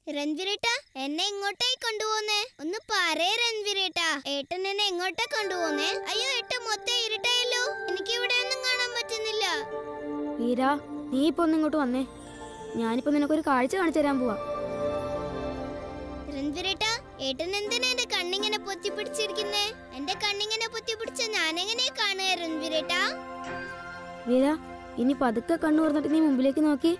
രൺവീരേട്ട എന്നെ ഇങ്ങോട്ടായി കൊണ്ടുപോന്നേ ഒന്ന് പറയേ രൺവീരേട്ട ഏട്ടൻ എന്നെ എങ്ങോട്ടാ കൊണ്ടുപോന്നേ അയ്യോ ഏട്ട മൊത്തം ഇരുട്ടായല്ലോ എനിക്ക് ഇവിടെ ഒന്നും കാണാൻ പറ്റുന്നില്ല വീര നീ ഇപ്പൊ ഒന്ന് ഇങ്ങോട്ട് വന്നേ ഞാനിപ്പോ നിനക്കൊരു കാഴ്ച കാണിച്ചു തരാൻ പോവാ രൺവീരേട്ട ഏട്ടൻ എന്തിനാ എന്റെ കണ്ണിങ്ങനെ പൊത്തിപ്പിടിച്ചിരിക്കുന്നേ എന്റെ കണ്ണിങ്ങനെ പൊത്തിപ്പിടിച്ച ഞാനെങ്ങനെ കാണുക രൺവീരേട്ട വീര ഇനി പതുക്കെ കണ്ണു തുറന്നിട്ട് നീ മുമ്പിലേക്ക് നോക്കി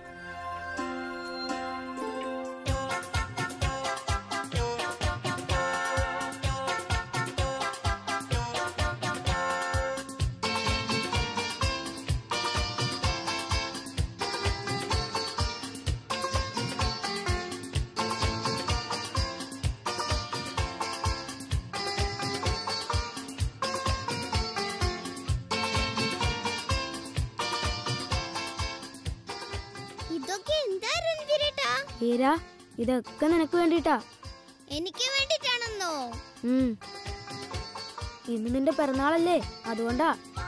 ഇതൊക്കെ എന്താ രൺവീരേട്ട വീര ഇതൊക്കെ നിനക്ക് വേണ്ടിട്ടാ എനിക്ക് വേണ്ടിട്ടാണെന്നോ ഉം ഇന്ന് നിന്റെ പിറന്നാളല്ലേ അതുകൊണ്ടാ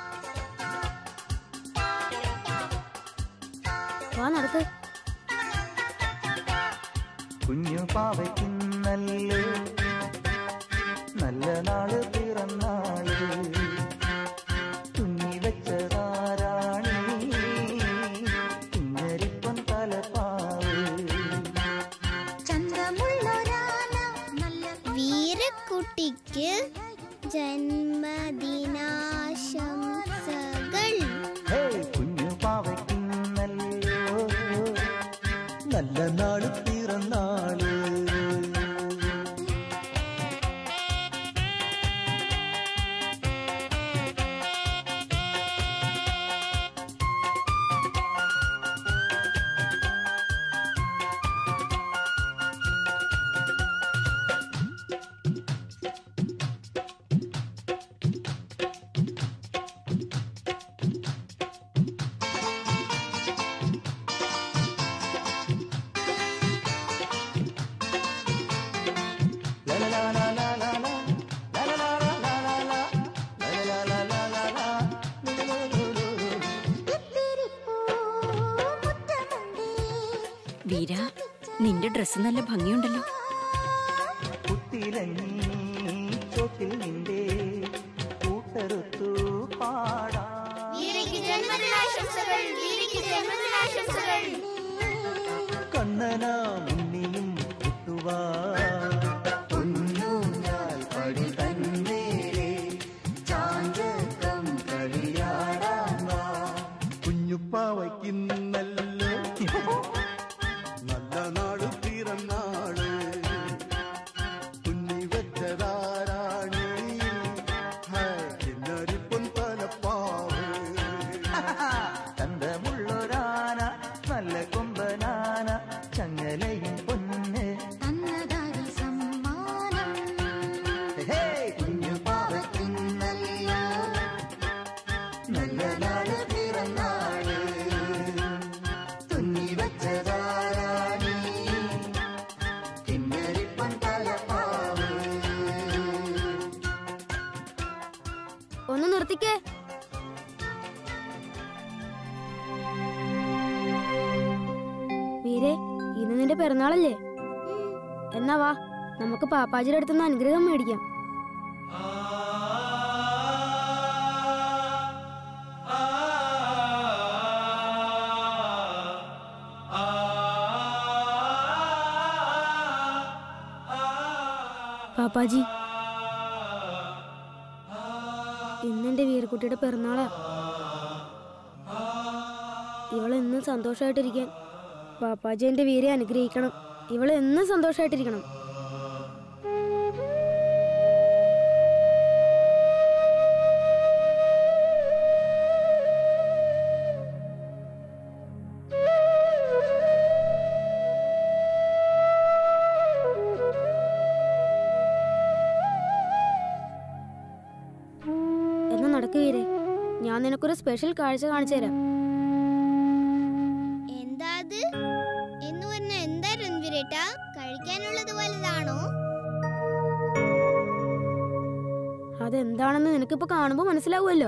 വാ നടക്ക് കുഞ്ഞു പാവയ്ക്കുന്നല്ലോ നല്ല നാള് പിറന്നാള് തുന്നി വെച്ചതാരാണി കുഞ്ഞരിപ്പം തലപ്പാവ് വീരക്കുട്ടിക്ക് ജന്മദിനാശംസകൾ ഹേയ് കുഞ്ഞു പാവയ്ക്കുന്നല്ലോ നല്ല നാള് പിറന്നാള് വീര നിന്റെ ഡ്രസ്സ് നല്ല ഭംഗിയുണ്ടല്ലോ കുത്തിലങ്ങി ചോട്ടിൽ നിന്റെ കൂട്ടറുത്തു പാടാ വീരയ്ക്ക് ജന്മദിനാശംസകൾ വീരയ്ക്ക് ജന്മദിനാശംസകൾ കണ്ണന മുന്നിയും കുത്തുവാ പൊന്നൂഞ്ഞാൽ പടി തന്നേരെ ചാഞ്ചക്കം കളിയാടാൻ വാ കുഞ്ഞുപ്പാവയ്ക്കുന്നല്ലോ നല്ല നാട് പിറന്നാള് കുഞ്ഞി വെച്ചതാരാണി എന്നരിപ്പൊൻ തലപ്പാവ് ചന്തമുള്ളൊരാന നല്ല കൊമ്പനാന ചങ്ങലയും പൊന്ന് ഹേ, കുഞ്ഞു പാവയ്ക്കുന്നല്ലോ നല്ല നാള് പിറന്നാള് തുന്നി വെച്ചതാരാണി കിന്നരിപ്പൻ തലപ്പാവ് ഒന്ന് നിർത്തിക്കേ വീരേ ഇന്ന് നിന്റെ പിറന്നാളല്ലേ എന്നാ വാ നമുക്ക് പാപ്പാജിയുടെ അടുത്തുനിന്ന് അനുഗ്രഹം മേടിക്കാം പാപ്പാജി ഇന്നെന്റെ വീരക്കുട്ടിയുടെ പിറന്നാളാ ഇവളെന്നും സന്തോഷമായിട്ടിരിക്കാൻ പാപ്പാജി എന്റെ വീരെ അനുഗ്രഹിക്കണം ഇവളെന്നും സന്തോഷമായിട്ടിരിക്കണം എന്നാ നടക്ക് വീരെ ഞാൻ നിനക്കൊരു സ്പെഷ്യൽ കാഴ്ച കാണിച്ചു തരാം എന്താ അത് എന്ന് പറഞ്ഞ എന്താ രൺവീരേട്ട കഴിക്കാനുള്ളത് വലുതാണോ അതെന്താണെന്ന് നിനക്കിപ്പോ കാണുമ്പോ മനസ്സിലാവുമല്ലോ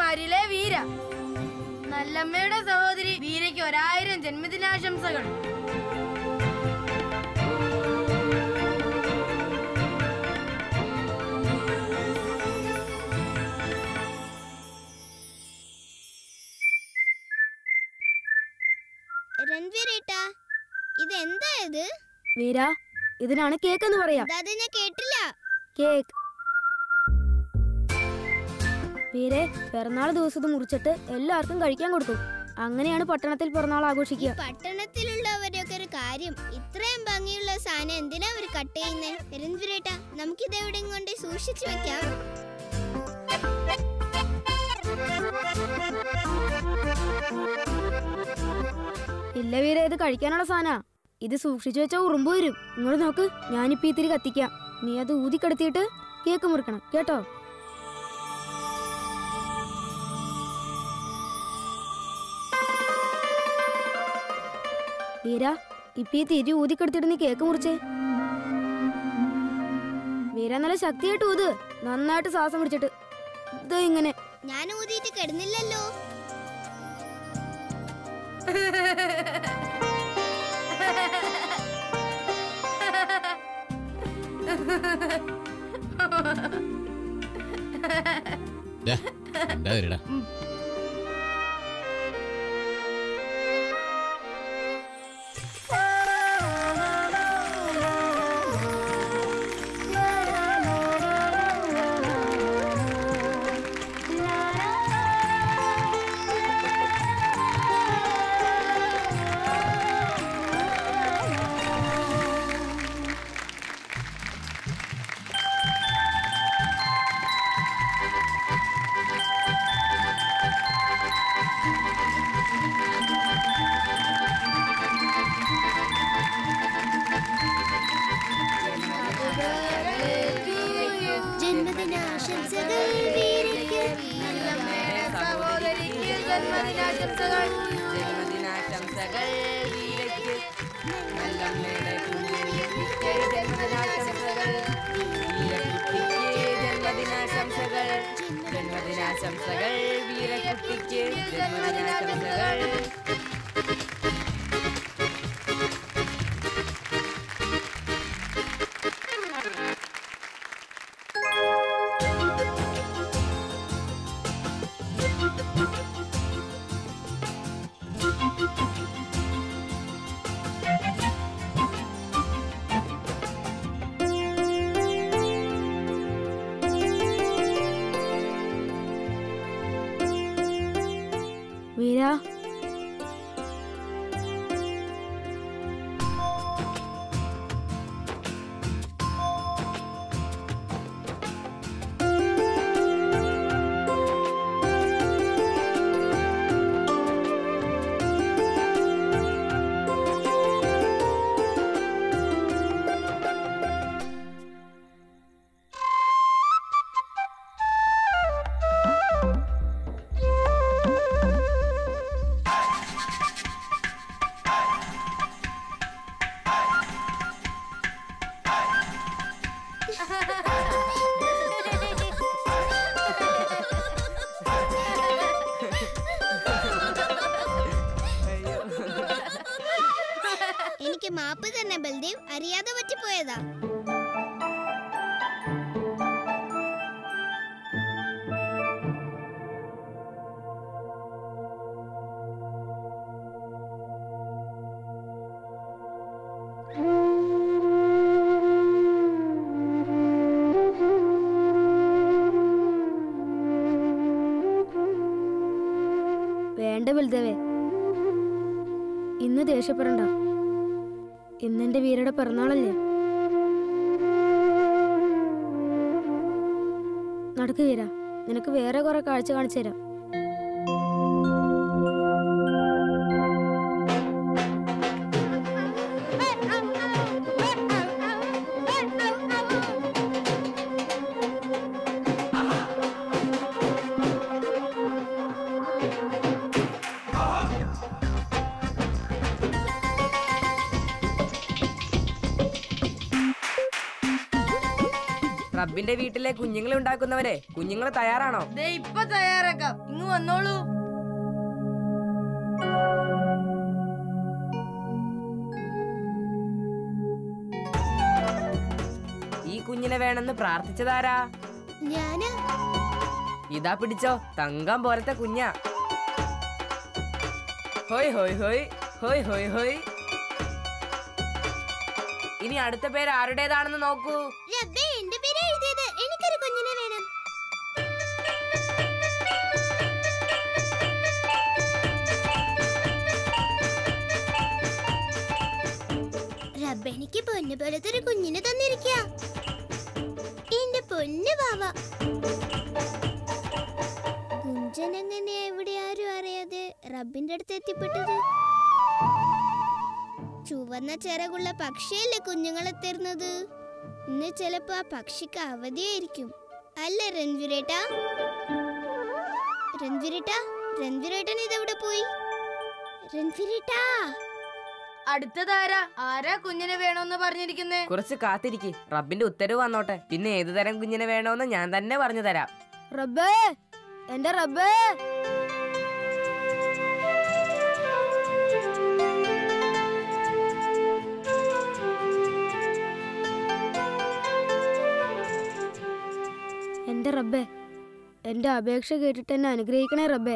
വീരന്മാരിലെ വീര നല്ലമ്മയുടെ സഹോദരി വീരയ്ക്ക് ഒരായിരം ജന്മദിനാശംസകൾ രൺവീരേട്ടാ ഇത് എന്താ ഇത് വീര ഇതിനാണ് കേക്ക് എന്ന് പറയാ അത് ഞാൻ കേട്ടില്ല കേക്ക് വീരെ പിറന്നാൾ ദിവസം ഇത് മുറിച്ചിട്ട് എല്ലാവർക്കും കഴിക്കാൻ കൊടുക്കും അങ്ങനെയാണ് പട്ടണത്തിൽ പിറന്നാൾ ആഘോഷിക്കുക പട്ടണത്തിലുള്ളവരൊക്കെ ഒരു കാര്യം ഇത്രയും ഭംഗിയുള്ള സാധനം എന്തിനാ അവർ കട്ട് ചെയ്യുന്നേ രൺവീരേട്ടാ നമുക്കിത് എവിടെയും കൊണ്ട് സൂക്ഷിച്ചു വെക്കാം ഇല്ല വീര ഇത് കഴിക്കാനുള്ള സാധനാ ഇത് സൂക്ഷിച്ചു വെച്ചാൽ ഉറുമ്പ് വരും ഇങ്ങോട്ട് നോക്ക് ഞാനിപ്പോ ഇത്തിരി കത്തിക്കാം നീ അത് ഊതിക്കെടുത്തിട്ട് കേക്ക് മുറിക്കണം കേട്ടോ വീര ഇപ്പൊ ഈ തിരി ഊതിക്കെടുത്തിട്ട് നീ കേക്ക് മുറിച്ചേ വീര നല്ല ശക്തിയായിട്ട് ഊത് നന്നായിട്ട് ശ്വാസം പിടിച്ചിട്ട് ഇത് ഇങ്ങനെ ഞാൻ ഊതിയിട്ട് കിടന്നില്ലല്ലോ ഡാ, എന്താ വരടാ ജന്മദിനാശംസകൾ വീരയ്ക്ക് സഹോദരിക്ക് ജന്മദിനാശംസകൾ ജന്മദിനാശംസകൾ വീരയ്ക്ക് നല്ലമ്മയുടെ കുഞ്ഞിക്ക് ജന്മദിനാശംസകൾ വീരക്കുട്ടിക്ക് ജന്മദിനാശംസകൾ ജന്മദിനാശംസകൾ വീരക്കുട്ടിക്ക് ജന്മദിനാശംസകൾ വീര എനിക്ക് മാപ്പ് തന്നെ ബൽദേവ് അറിയാതെ പറ്റിപ്പോയതാ വേണ്ട ബൽദേവേ ഇന്ന് ദേഷ്യപ്പെടണ്ട ഇന്നെന്റെ വീരയുടെ പിറന്നാളല്ലേ നടക്ക് വീര നിനക്ക് വേറെ കുറെ കാഴ്ച കാണിച്ചു തരാം റബ്ബിന്റെ വീട്ടിലെ കുഞ്ഞുങ്ങളെ ഉണ്ടാക്കുന്നവരെ കുഞ്ഞുങ്ങൾ തയ്യാറാണോ ദേ ഇപ്പൊ തയ്യാറാക്കാം ഇങ്ങ് വന്നോളൂ ഈ കുഞ്ഞിനെ വേണമെന്ന് പ്രാർത്ഥിച്ചതാരാ ഞാന് ഇതാ പിടിച്ചോ തങ്കം പോലത്തെ കുഞ്ഞാ ഹോയ് ഹോയ് ഹോയ് ഹോയ് ഹോയ് ഹോയ് ഇനി അടുത്ത പേര് ആരുടേതാണെന്ന് നോക്കൂ റബ്ബേ എന്റെ പേര് എഴുതിയത് എനിക്കൊരു കുഞ്ഞിനെ വേണം റബ്ബ് എനിക്ക് പൊന്നു പോലത്തെ ഒരു കുഞ്ഞിനെ തന്നിരിക്കുക എന്റെ പൊന്നു ബാവ കുഞ്ചൻ എങ്ങനെ എവിടെ ആരും അറിയാതെ റബ്ബിന്റെ അടുത്ത് എത്തിപ്പെട്ടത് ചുവന്ന ചിറകുള്ള പക്ഷിയല്ലേ കുഞ്ഞുങ്ങളെ തരുന്നത് ഇന്ന് ചിലപ്പോ ആ പക്ഷിക്ക് അവധിയായിരിക്കും അല്ലേ രൺവീരേട്ട രൺവീരേട്ട രൺവീരേട്ടൻ ഇതെവിടെ പോയി രൺവീരേട്ടാ അടുത്തതാരാ ആരാ കുഞ്ഞിനെ വേണമെന്ന് പറഞ്ഞിരിക്കുന്നേ കുറച്ച് കാത്തിരിക്ക് റബ്ബിന്റെ ഉത്തരവ് വന്നോട്ടെ പിന്നെ ഏതു തരം കുഞ്ഞിനെ വേണോന്ന് ഞാൻ തന്നെ പറഞ്ഞു തരാം റബ്ബേ എന്റെ റബ്ബേ എന്റെ റബ്ബേ എന്റെ അപേക്ഷ കേട്ടിട്ട് എന്നെ അനുഗ്രഹിക്കണേ റബ്ബേ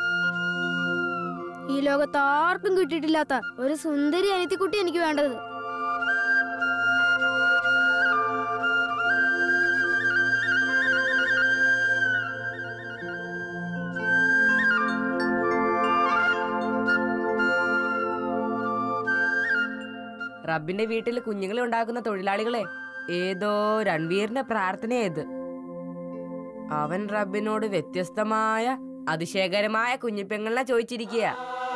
ഈ ലോകത്ത് ആർക്കും കിട്ടിയിട്ടില്ലാത്ത ഒരു സുന്ദരി അനിയത്തിക്കുട്ടി എനിക്ക് വേണ്ടത് റബ്ബിന്റെ വീട്ടിൽ കുഞ്ഞുങ്ങളെ ഉണ്ടാക്കുന്ന തൊഴിലാളികളെ ഏതോ രൺവീറിന്റെ പ്രാർത്ഥനയേത് അവൻ റബ്ബിനോട് വ്യത്യസ്തമായ അതിശയകരമായ കുഞ്ഞിപ്പെങ്ങളിനെ ചോദിച്ചിരിക്കുക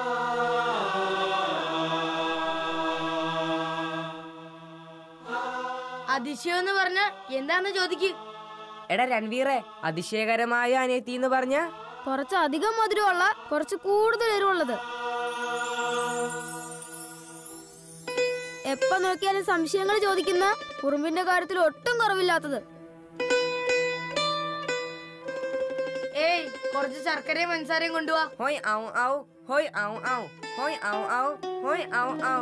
അതിശയം എന്ന് പറഞ്ഞ എന്താന്ന് ചോദിക്ക് എടാ രൺവീറെ അതിശയകരമായ അനിയത്തി എന്ന് പറഞ്ഞ കുറച്ച് അധികം മധുരമുള്ള കുറച്ച് കൂടുതൽ എരിവുള്ളത് എപ്പ നോക്കിയാലും സംശയങ്ങൾ ചോദിക്കുന്ന കുറുമ്പിന്റെ കാര്യത്തിൽ ഒട്ടും കുറവില്ലാത്തത് ഏയ് കുറച്ച് ശർക്കരയും പഞ്ചസാരയും കൊണ്ടുവാ ഹോയ് ഔ ഔ ഹോയ് ഔ ഔ ഹോയ് ഔ ഔ ഹോയ് ഔ ഔ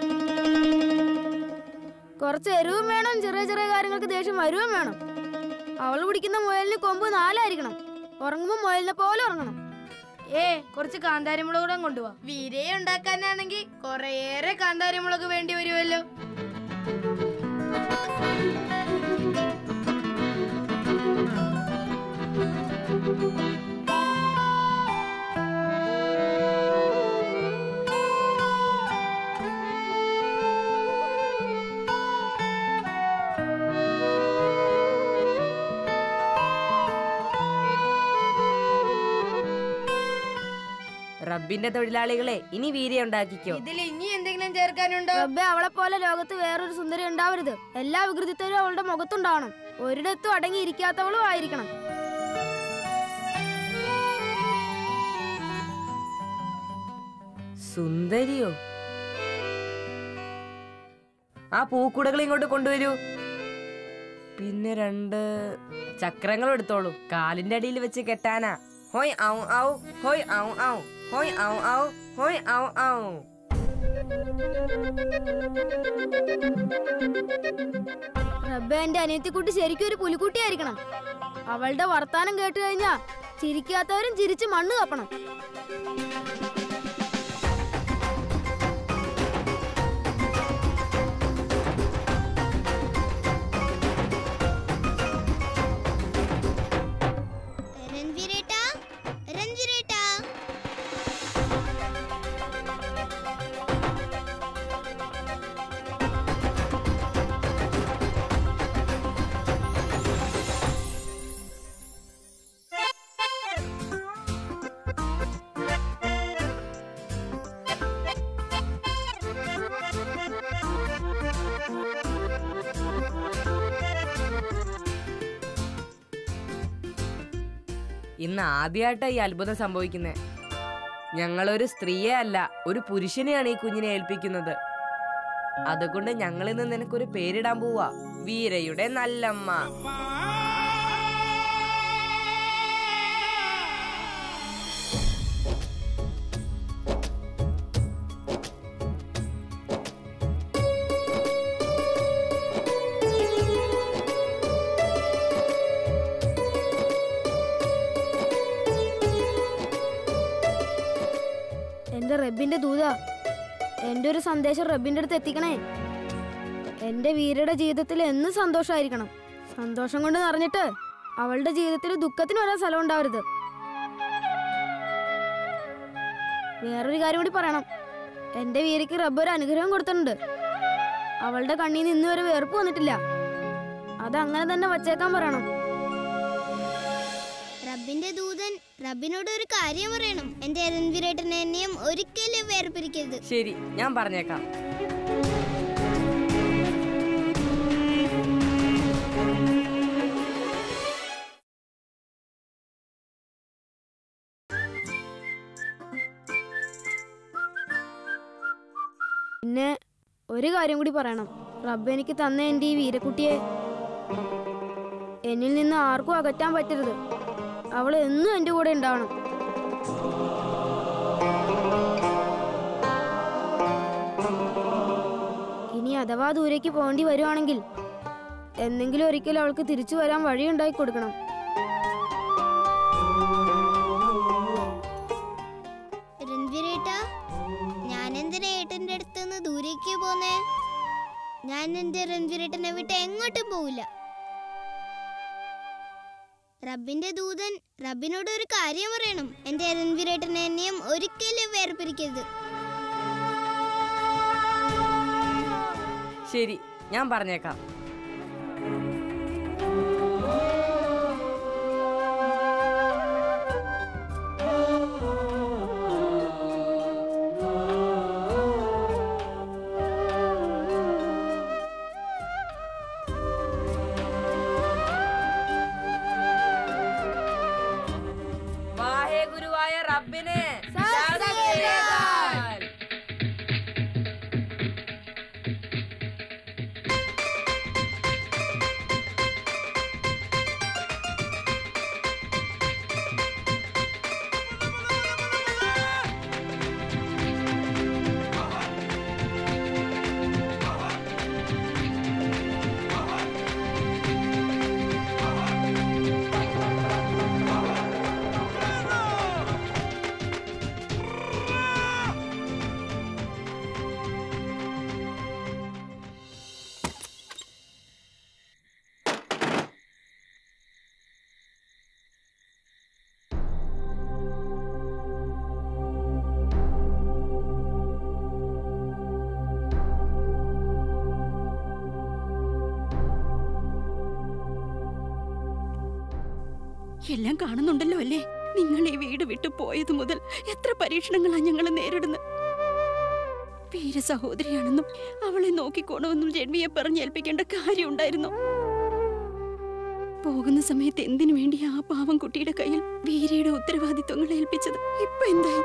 കുറച്ച് എരിവും വേണം ചെറിയ ചെറിയ കാര്യങ്ങൾക്ക് ദേഷ്യം വരുവും വേണം അവൾ പിടിക്കുന്ന മുയലിന് കൊമ്പ് നാലായിരിക്കണം ഉറങ്ങുമ്പോൾ മുയലിനെ പോലെ ഉറങ്ങണം ഏ കുറച്ച് കാന്താരിമുളക് കൂടെ കൊണ്ടുവാ വീരയെ ഉണ്ടാക്കാനാണെങ്കിൽ കുറേയേറെ കാന്താരിമുളക് വേണ്ടി വരുമല്ലോ റബ്ബിന്റെ തൊഴിലാളികളെ ഇനി വീര്യ ഉണ്ടാക്കിക്കോ ഇതിൽ ഇനി എന്തെങ്കിലും ചേർക്കാനുണ്ടോ റബ്ബെ അവളെ പോലെ ലോകത്ത് വേറൊരു സുന്ദരി ഉണ്ടാവരുത് എല്ലാ വികൃതിത്വരും അവളുടെ മുഖത്തുണ്ടാവണം ഒരിടത്തും അടങ്ങിയിരിക്കാത്തവളും ആയിരിക്കണം സുന്ദരിയോ ആ പൂക്കുടകൾ ഇങ്ങോട്ട് കൊണ്ടുവരൂ പിന്നെ രണ്ട് ചക്രങ്ങൾ എടുത്തോളൂ കാലിന്റെ അടിയിൽ വെച്ച് കെട്ടാനാ ഹോയ് ഔ ഔ ഹോയ് ഔ ഔ ഹോയ് ഔ ഔ ഹോയ് ഔ ഔ റബ്ബെ എന്റെ അനിയത്തിക്കുട്ടി ശരിക്കും ഒരു പുലിക്കുട്ടിയായിരിക്കണം അവളുടെ വർത്താനം കേട്ട് കഴിഞ്ഞാ ചിരിക്കാത്തവരും ചിരിച്ച് മണ്ണ് കപ്പണം രൺവീരേട്ടാ രൺവീരേട്ടാ ഇന്ന് ആദ്യമായിട്ടാ ഈ അത്ഭുതം സംഭവിക്കുന്നത് ഞങ്ങളൊരു സ്ത്രീയെ അല്ല ഒരു പുരുഷനെയാണ് ഈ കുഞ്ഞിനെ ഏൽപ്പിക്കുന്നത് അതുകൊണ്ട് ഞങ്ങൾ ഇന്ന് നിനക്കൊരു പേരിടാൻ പോവാ വീരയുടെ നല്ലമ്മ എന്റെ റബ്ബിന്റെ ദൂത എന്റെ ഒരു സന്ദേശം റബ്ബിന്റെ അടുത്ത് എത്തിക്കണേ എന്റെ വീരയുടെ ജീവിതത്തിൽ എന്നും സന്തോഷമായിരിക്കണം സന്തോഷം കൊണ്ട് നിറഞ്ഞിട്ട് അവളുടെ ജീവിതത്തിൽ ദുഃഖത്തിന് ഒരേ സ്ഥലം ഉണ്ടാവരുത് വേറൊരു കാര്യം കൂടി പറയണം എന്റെ വീരയ്ക്ക് റബ്ബ് ഒരു അനുഗ്രഹം കൊടുത്തിട്ടുണ്ട് അവളുടെ കണ്ണിൽ നിന്ന് ഇന്ന് വരെ വേർപ്പ് വന്നിട്ടില്ല അത് അങ്ങനെ തന്നെ വച്ചേക്കാൻ പറയണം റബ്ബിന്റെ ദൂതൻ റബ്ബിനോട് ഒരു കാര്യം പറയണം എന്റെ രൺവീരേട്ടനെ എന്നെയും ഒരിക്കലും വേർപിരിക്കരുത് ശരി ഞാൻ പറഞ്ഞേക്കാം പിന്നെ ഒരു കാര്യം കൂടി പറയണം റബ്ബ് എനിക്ക് തന്ന എൻ്റെ ഈ വീരക്കുട്ടിയെ എന്നിൽ നിന്ന് ആർക്കും അകറ്റാൻ പറ്റരുത് അവൾ എന്നും എൻ്റെ കൂടെ ഉണ്ടാവണം ഇനി അഥവാ ദൂരേക്ക് പോകേണ്ടി വരുവാണെങ്കിൽ എന്തെങ്കിലും ഒരിക്കൽ അവൾക്ക് തിരിച്ചു വരാൻ വഴിയുണ്ടാക്കി കൊടുക്കണം രൺവീരേട്ട ഞാൻ എന്തിനാ ഏട്ടന്റെ അടുത്ത് നിന്ന് ദൂരേക്ക് പോന്നേ ഞാൻ എന്റെ രൺവീരേട്ടനെ വിട്ട് എങ്ങോട്ടും പോവില്ല റബ്ബിന്റെ ദൂതൻ റബ്ബിനോട് ഒരു കാര്യം പറയണം എന്റെ രൺവീരേട്ടനെ എന്നെയും ഒരിക്കലും വേർപിരിക്കരുത് ശരി ഞാൻ പറഞ്ഞേക്കാം വാഹേ ഗുരുവായ റബ്ബിനെ ശരണമേകാൻ. എല്ലാം കാണുന്നുണ്ടല്ലോ അല്ലേ നിങ്ങൾ ഈ വീട് വിട്ടു പോയത് മുതൽ എത്ര പരീക്ഷണങ്ങളാ ഞങ്ങൾ നേരിടുന്നത് വീര സഹോദരിയാണെന്നും അവളെ നോക്കിക്കോണമെന്നും ജന്മിയെ പറഞ്ഞേൽപ്പിക്കേണ്ട കാര്യമുണ്ടായിരുന്നു പോകുന്ന സമയത്ത് എന്തിനു വേണ്ടി ആ പാവം കുട്ടിയുടെ കയ്യിൽ വീരയുടെ ഉത്തരവാദിത്വങ്ങൾ ഏൽപ്പിച്ചത് ഇപ്പൊ എന്തായി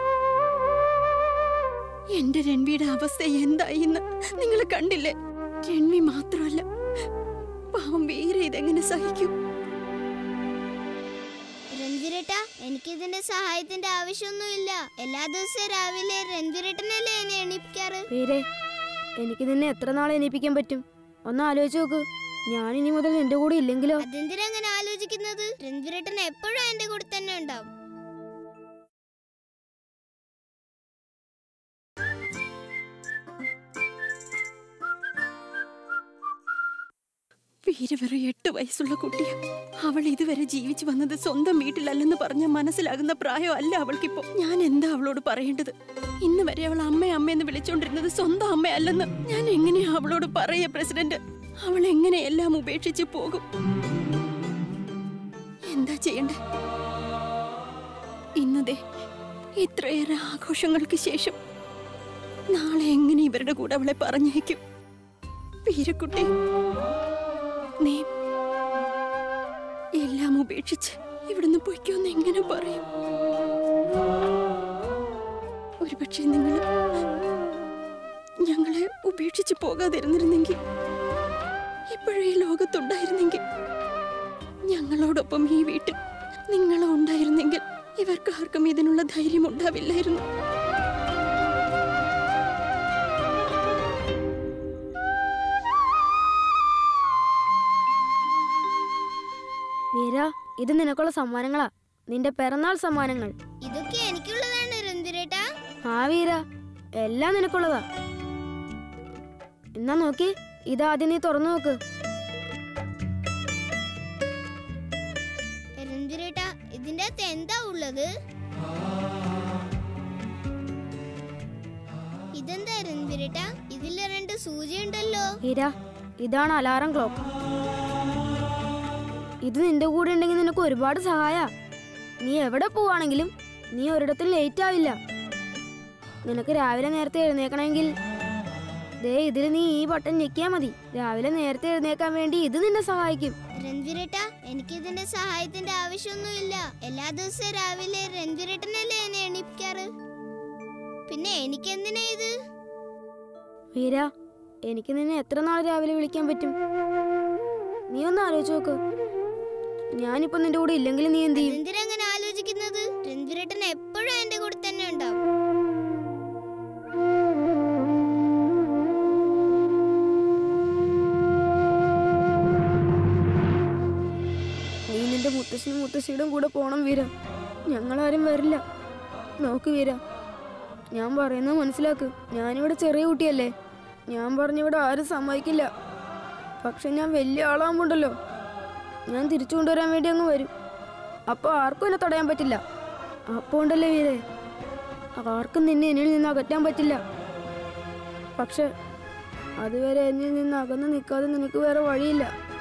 എന്റെ രൺവിയുടെ അവസ്ഥ എന്തായി എന്ന് നിങ്ങൾ കണ്ടില്ലേ രൺവി മാത്രമല്ല പാവം വീര ഇതെങ്ങനെ സഹിക്കും രൺവീരേട്ട എനിക്ക് ഇതിന്റെ സഹായത്തിന്റെ ആവശ്യമൊന്നുമില്ല എല്ലാ ദിവസവും രാവിലെ രൺവീരേട്ടനല്ലേ എന്നെ എണീപ്പിക്കാറ് പേരെ എനിക്ക് നിന്നെ എത്ര നാളെ എണീപ്പിക്കാൻ പറ്റും ഒന്ന് ആലോചിച്ച് നോക്ക് ഞാൻ ഇനി മുതൽ നിന്റെ കൂടെ ഇല്ലെങ്കിലോ അതെന്തിനാ അങ്ങനെ ആലോചിക്കുന്നത് രൺവീരേട്ടൻ എപ്പോഴും എന്റെ കൂടെ തന്നെ ഉണ്ടാവും വീര വെറും എട്ട് വയസ്സുള്ള കുട്ടിയാ അവൾ ഇതുവരെ ജീവിച്ചു വന്നത് സ്വന്തം വീട്ടിലല്ലെന്ന് പറഞ്ഞ മനസ്സിലാകുന്ന പ്രായം അല്ല അവൾക്കിപ്പോ ഞാൻ എന്താ അവളോട് പറയേണ്ടത് ഇന്ന് വരെ അവൾ അമ്മ അമ്മയെന്ന് വിളിച്ചോണ്ടിരുന്നത് സ്വന്തം അമ്മയല്ലെന്ന് ഞാൻ എങ്ങനെയാ അവളോട് പറയാ പ്രസിഡന്റ് അവൾ എങ്ങനെ എല്ലാം ഉപേക്ഷിച്ച് പോകും എന്താ ചെയ്യണ്ടേ ഇന്നതേ ഇത്രയേറെ ആഘോഷങ്ങൾക്ക് ശേഷം നാളെ എങ്ങനെ ഇവരുടെ കൂടെ അവളെ പറഞ്ഞേക്കും വീരക്കുട്ടി നീ എല്ലാം ഉപേക്ഷിച്ച് ഇവിടുന്ന് പൊയ്ക്കോന്ന് എങ്ങനെ പറയും ഒരുപക്ഷെ നിങ്ങൾ ഞങ്ങളെ ഉപേക്ഷിച്ച് പോകാതിരുന്നിരുന്നെങ്കിൽ എപ്പോഴും ഈ ലോകത്തുണ്ടായിരുന്നെങ്കിൽ ഞങ്ങളോടൊപ്പം ഈ വീട്ടിൽ നിങ്ങളും ഉണ്ടായിരുന്നെങ്കിൽ ഇവർക്ക് ആർക്കും ഇതിനുള്ള ധൈര്യം ഉണ്ടാവില്ലായിരുന്നു വീര ഇത് നിനക്കുള്ള സമ്മാനങ്ങളാ നിന്റെ പിറന്നാൾ സമ്മാനങ്ങൾ ഇതൊക്കെ എനിക്കുള്ളതാണ് രൺവീരേട്ടാ ആ വീര എല്ലാം നിനക്കുള്ളതാ എന്നാ നോക്കി ഇതാദ്യം നീ തുറന്നു നോക്ക് രൺവീരേട്ടാ ഇതിന്റെ അകത്ത് എന്താ ഉള്ളത് ഇതെന്താ രൺവീരേട്ടാ ഇതിൽ രണ്ട് സൂചി ഉണ്ടല്ലോ വീര ഇതാണ് അലാറം ക്ലോക്ക് ഇത് നിന്റെ കൂടെ ഉണ്ടെങ്കിൽ നിനക്ക് ഒരുപാട് സഹായ നീ എവിടെ പോവാണെങ്കിലും നീ ഒരിടത്തും ലേറ്റ് ആവില്ല നിനക്ക് രാവിലെ നേരത്തെ എഴുന്നേക്കണമെങ്കിൽ ദേ ഇതിൽ നീ ഈ ബട്ടൺ ഞെക്കിയാ മതി രാവിലെ നേരത്തെ എഴുന്നേക്കാൻ വേണ്ടി ഇത് നിന്നെ സഹായിക്കും രൺവീരേട്ടാ എനിക്ക് ഇതിന്റെ സഹായത്തിന്റെ ആവശ്യമൊന്നുമില്ല എല്ലാ ദിവസവും രാവിലെ രൺവീരേട്ടനല്ലേ എന്നെ എണീപ്പിക്കാറ് പിന്നെ എനിക്ക് എന്തിനാ ഇത് വീര എനിക്ക് നിന്നെ എത്ര നാൾ രാവിലെ വിളിക്കാൻ പറ്റും നീ ഒന്ന് ആലോചിച്ച് നോക്ക് ഞാനിപ്പോ നിന്റെ കൂടെ ഇല്ലെങ്കിൽ നീ എന്ത് ചെയ്യും എന്തിനാ അങ്ങനെ ആലോചിക്കുന്നത് രൺവീരേട്ടൻ എപ്പോഴും എന്റെ കൂടെ തന്നെ ഉണ്ടാവും നീ നിന്റെ മുത്തശ്ശനും മുത്തശ്ശിയുടെയും കൂടെ പോണം വീര ഞങ്ങളാരും വരില്ല നോക്ക് വീര ഞാൻ പറയുന്നത് മനസ്സിലാക്ക് ഞാനിവിടെ ചെറിയ കുട്ടിയല്ലേ ഞാൻ പറഞ്ഞിവിടെ ആരും സമ്മതിക്കില്ല പക്ഷെ ഞാൻ വലിയ ആളാകുമ്പോണ്ടല്ലോ ഞാൻ തിരിച്ചു കൊണ്ടുവരാൻ വേണ്ടി അങ്ങ് വരും അപ്പോൾ ആർക്കും എന്നെ തടയാൻ പറ്റില്ല അപ്പോൾ ഉണ്ടല്ലേ വീരേ ആർക്കും നിന്നെ എന്നിൽ നിന്ന് അകറ്റാൻ പറ്റില്ല പക്ഷെ അതുവരെ എന്നിൽ നിന്ന് അകന്ന് നിൽക്കാതെ നിനക്ക് വേറെ വഴിയില്ല